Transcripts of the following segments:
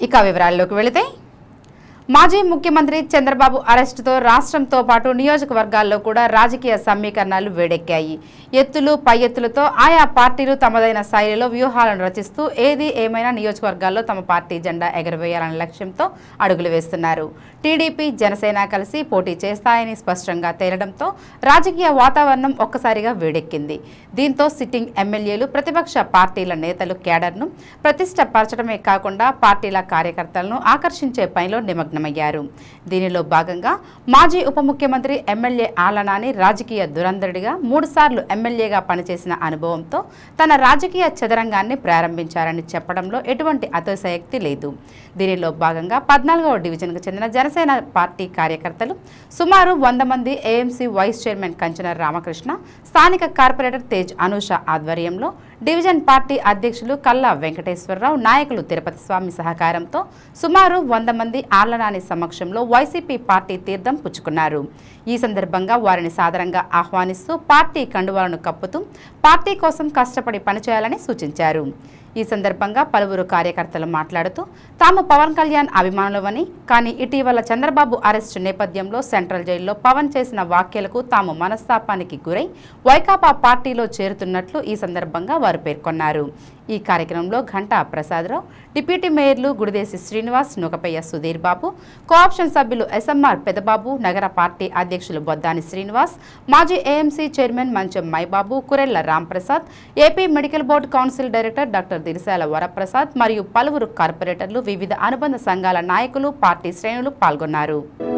ఇక వివరాల్లోకి వెళితే మాజీ ముఖ్యమంత్రి చంద్రబాబు అరెస్టుతో రాష్ట్రంతో పాటు నియోజకవర్గాల్లో కూడా రాజకీయ సమీకరణాలు వేడెక్కాయి ఎత్తులు పై ఎత్తులతో ఆయా పార్టీలు తమదైన శైలిలో వ్యూహాలను రచిస్తూ ఏది ఏమైనా నియోజకవర్గాల్లో తమ పార్టీ జెండా ఎగరవేయాలనే లక్ష్యంతో అడుగులు వేస్తున్నారు టీడీపీ జనసేన కలిసి పోటీ చేస్తాయని స్పష్టంగా తేలడంతో రాజకీయ వాతావరణం ఒక్కసారిగా వేడెక్కింది దీంతో సిట్టింగ్ ఎమ్మెల్యేలు ప్రతిపక్ష పార్టీల నేతలు కేడర్ను ప్రతిష్టపరచడమే కాకుండా పార్టీల కార్యకర్తలను ఆకర్షించే పనిలో నిమగ్నమయ్యారు దీనిలో భాగంగా మాజీ ఉప ముఖ్యమంత్రి ఎమ్మెల్యే ఆలనాని రాజకీయ దురంధరుడిగా మూడుసార్లు ఎమ్మెల్యేగా పనిచేసిన అనుభవంతో తన రాజకీయ చదరంగాన్ని ప్రారంభించారని చెప్పడంలో ఎటువంటి అతిశయక్తి లేదు దీనిలో భాగంగా పద్నాలుగవ డివిజన్కు చెందిన జనసేన పార్టీ కార్యకర్తలు సుమారు వంద మంది AMC vice chairman Kanchana Ramakrishna స్థానిక కార్పొరేటర్ తేజ్ అనూష ఆధ్వర్యంలో డివిజన్ పార్టీ అధ్యక్షులు కల్లా వెంకటేశ్వరరావు నాయకులు తిరుపతి స్వామి సహకారంతో సుమారు వంద మంది ఆళ్లనాని సమక్షంలో వైసీపీ పార్టీ తీర్థం పుచ్చుకున్నారు ఈ సందర్భంగా వారిని సాదరంగా ఆహ్వానిస్తూ పార్టీ కండువాలను కప్పుతూ పార్టీ కోసం కష్టపడి పనిచేయాలని సూచించారు ఈ సందర్భంగా పలువురు కార్యకర్తలు మాట్లాడుతూ తాము పవన్ కళ్యాణ్ అభిమానులమని కానీ ఇటీవల చంద్రబాబు అరెస్టు నేపథ్యంలో సెంట్రల్ జైల్లో పవన్ చేసిన వ్యాఖ్యలకు తాము మనస్తాపానికి గురై వైకాపా పార్టీలో చేరుతున్నట్లు ఈ సందర్భంగా వారు పేర్కొన్నారు ఈ కార్యక్రమంలో ఘంటా ప్రసాదరావు డిప్యూటీ మేయర్లు గుడిదేశి శ్రీనివాస్ నుకపయ్య సుధీర్ బాబు కోఆప్షన్ సభ్యులు ఎస్ఎంఆర్ పెదబాబు నగర పార్టీ అధ్యక్షులు బొద్దాని శ్రీనివాస్ మాజీ AMC chairman Mancham Maibabu Kurella Ramprasad AP medical board council director doctor Dirisala Varaprasad మరియు పలువురు కార్పొరేటర్లు వివిధ అనుబంధ సంఘాల నాయకులు పార్టీ శ్రేణులు పాల్గొన్నారు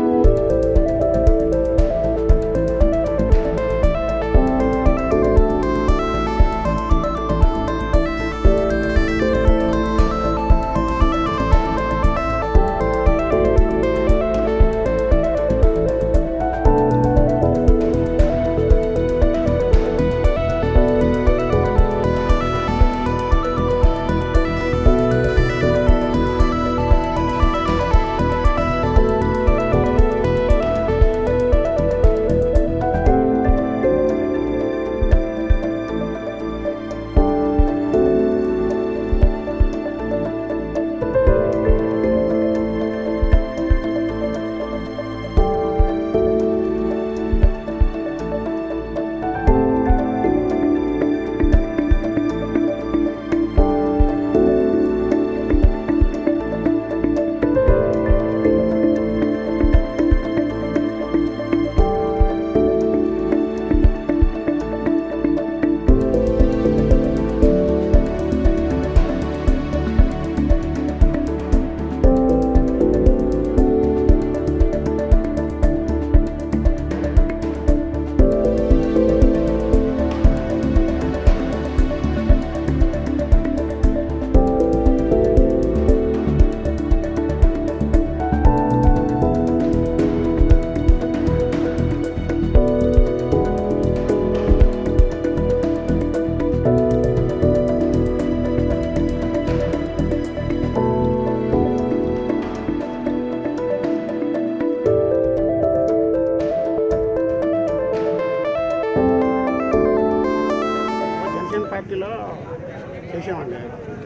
జనసేన పార్టీలో చేసామండి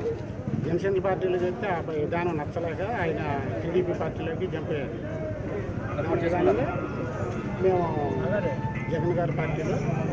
జనసేన పార్టీలో చేస్తే ఆ విధానం నచ్చలేక ఆయన టీడీపీ పార్టీలోకి జంప్ అయ్యారు ఆ విధానంలో మేము జగన్ గారి పార్టీలో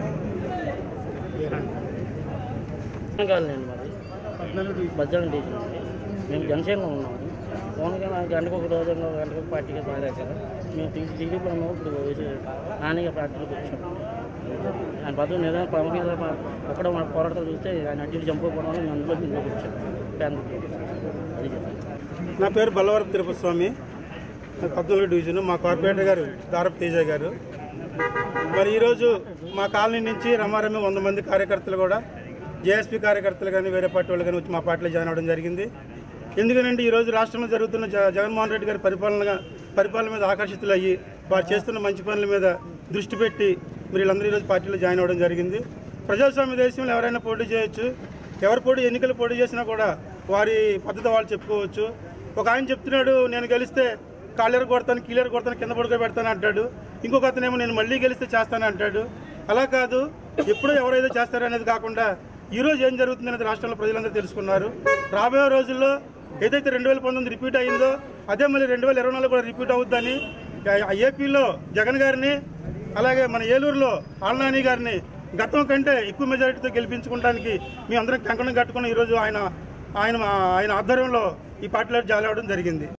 చేరాను కాదులేండి మరి మధ్యాహ్నం టీచర్ మేము జనసేనలో ఉన్నాము ఓన్గా నాకు గంటకు ఒక రోజు గంటకు ఒక పార్టీకి మారేశారు మేము టీడీపీలో ఉన్నాము ఇప్పుడు నాన్నగా పార్టీలోకి వచ్చాం ఆయన పదవి నిజంగా పవన్ కళ్యాణ్ ఒక్కడ మన పోరాటం చూస్తే ఆయన అడ్డీలు చంపుకోవడం వల్ల మేము అందులో ఇందులోకి వచ్చాం పేదలకి అది చెప్పండి నా పేరు బల్లవరపు తిరుపతి స్వామి నా పద్నాలుగు డివిజన్ మా కార్పొరేటర్ గారు దారపు తేజ గారు మరి ఈరోజు మా కాలనీ నుంచి రమారమి వంద మంది కార్యకర్తలు కూడా జేఎస్పీ కార్యకర్తలు కానీ వేరే పార్టీ వాళ్ళు కానీ వచ్చి మా పార్టీలో జాయిన్ అవ్వడం జరిగింది ఎందుకంటే ఈరోజు రాష్ట్రంలో జరుగుతున్న జ- జగన్మోహన్ రెడ్డి గారి పరిపాలన పరిపాలన మీద ఆకర్షితులయ్యి వారు చేస్తున్న మంచి పనుల మీద దృష్టి పెట్టి మీరు వీళ్ళందరూ ఈరోజు పార్టీలో జాయిన్ అవ్వడం జరిగింది ప్రజాస్వామ్య దేశంలో ఎవరైనా పోటీ చేయొచ్చు ఎవరు పోటీ ఎన్నికలు పోటీ చేసినా కూడా వారి పద్ధతి వాళ్ళు చెప్పుకోవచ్చు ఒక ఆయన చెప్తున్నాడు నేను గెలిస్తే కాళ్ళెర కొడతాను కీలెర కొడతాను కింద పడుకోబెడతాను అంటాడు ఇంకొక అతనేమో నేను మళ్ళీ గెలిస్తే చేస్తాను అంటాడు అలా కాదు ఎప్పుడో ఎవరైతే చేస్తారనేది కాకుండా ఈ రోజు ఏం జరుగుతుంది అనేది రాష్ట్రంలో ప్రజలందరూ తెలుసుకున్నారు రాబోయే రోజుల్లో ఏదైతే రెండు వేల పంతొమ్మిది రిపీట్ అయిందో అదే మళ్ళీ రెండు వేల ఇరవై నాలుగు కూడా రిపీట్ అవుద్దని ఆ ఏపీలో జగన్ గారిని అలాగే మన ఏలూరులో ఆళ్ళనాని గారిని గతం కంటే ఎక్కువ మెజారిటీతో గెలిపించుకోవడానికి మీ అందరం కంకణం కట్టుకుని ఈరోజు ఆయన ఆయన ఆయన ఆధ్వర్యంలో ఈ పార్టీలో జాయిన్ అవ్వడం జరిగింది